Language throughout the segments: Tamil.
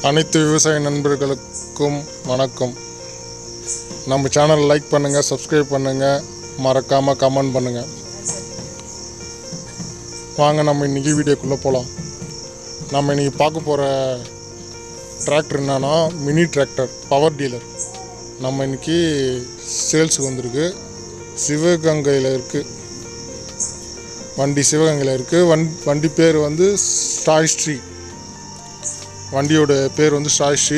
அனைத்து விவசாய நண்பர்களுக்கும் வணக்கம் நம்ம சேனல் லைக் பண்ணுங்கள் சப்ஸ்கிரைப் பண்ணுங்கள் மறக்காமல் கமெண்ட் பண்ணுங்கள் வாங்க நம்ம இன்றைக்கி வீடியோக்குள்ளே போகலாம் நம்ம இன்றைக்கி பார்க்க போகிற டிராக்டர் என்னன்னா மினி டிராக்டர் பவர் டீலர் நம்ம இன்றைக்கி சேல்ஸுக்கு வந்திருக்கு சிவகங்கையில் இருக்குது வண்டி சிவகங்கையில் இருக்குது வண் வண்டி பேர் வந்து ஸ்டாய் ஸ்ட்ரீ வண்டியோட பேர் வந்து ஸ்டாய் ஸ்ட்ரீ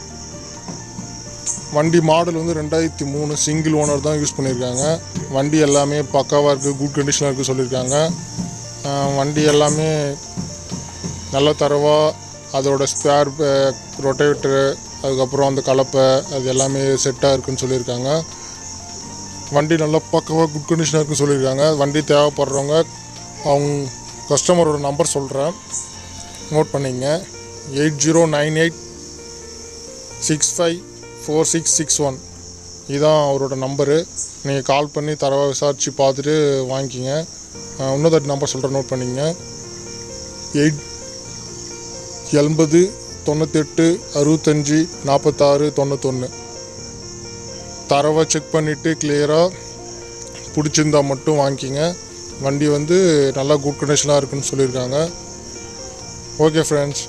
வண்டி மாடல் வந்து ரெண்டாயிரத்தி மூணு சிங்கிள் ஓனர் தான் யூஸ் பண்ணியிருக்காங்க வண்டி எல்லாமே பக்காவாக இருக்குது குட் கண்டிஷனாக இருக்குது சொல்லியிருக்காங்க ஆஹ் வண்டி எல்லாமே நல்ல தரவாக அதோட ஸ்பேர் ரொட்டேட்டரு அதுக்கப்புறம் அந்த கலப்பை அது எல்லாமே செட்டாக இருக்குன்னு சொல்லியிருக்காங்க வண்டி நல்லா பக்காவாக குட் கண்டிஷனாக இருக்குன்னு சொல்லியிருக்காங்க வண்டி தேவைப்படுறவங்க அவங்க கஸ்டமரோட நம்பர் சொல்கிறேன் நோட் பண்ணிங்க eight zero nine eight six five four six six one இதுதான் அவரோட நம்பரு நீங்கள் கால் பண்ணி தரவாக விசாரித்து பார்த்துட்டு வாங்கிக்கிங்க ஆஹ் இன்னொரு நம்பர் சொல்கிறேன் நோட் பண்ணிங்க எயிட் எண்பது தொண்ணூத்தெட்டு அறுபத்தஞ்சி நாற்பத்தாறு தொண்ணூத்தொன்று தரவை செக் பண்ணிவிட்டு கிளியராக பிடிச்சிருந்தா மட்டும் வாங்கிக்கிங்க வண்டி வந்து நல்லா குட் கண்டிஷனாக இருக்குன்னு சொல்லியிருக்காங்க ஓகே ஃப்ரெண்ட்ஸ்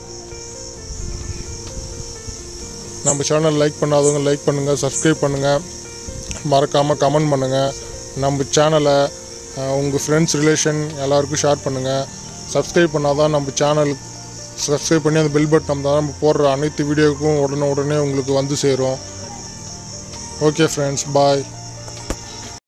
நம்ம சேனல் லைக் பண்ணாதவங்க லைக் பண்ணுங்கள் சப்ஸ்கிரைப் பண்ணுங்கள் மறக்காமல் கமெண்ட் பண்ணுங்கள் நம்ம சேனலை உங்கள் ஃப்ரெண்ட்ஸ் ரிலேஷன் எல்லாருக்கும் ஷேர் பண்ணுங்கள் சப்ஸ்கிரைப் பண்ணால் தான் நம்ம சேனல் சப்ஸ்கிரைப் பண்ணி அந்த பெல் பட்டன் தான் நம்ம போடுற அனைத்து வீடியோவுக்கும் உடனே உடனே உங்களுக்கு வந்து சேரும் ஓகே ஃப்ரெண்ட்ஸ் பாய்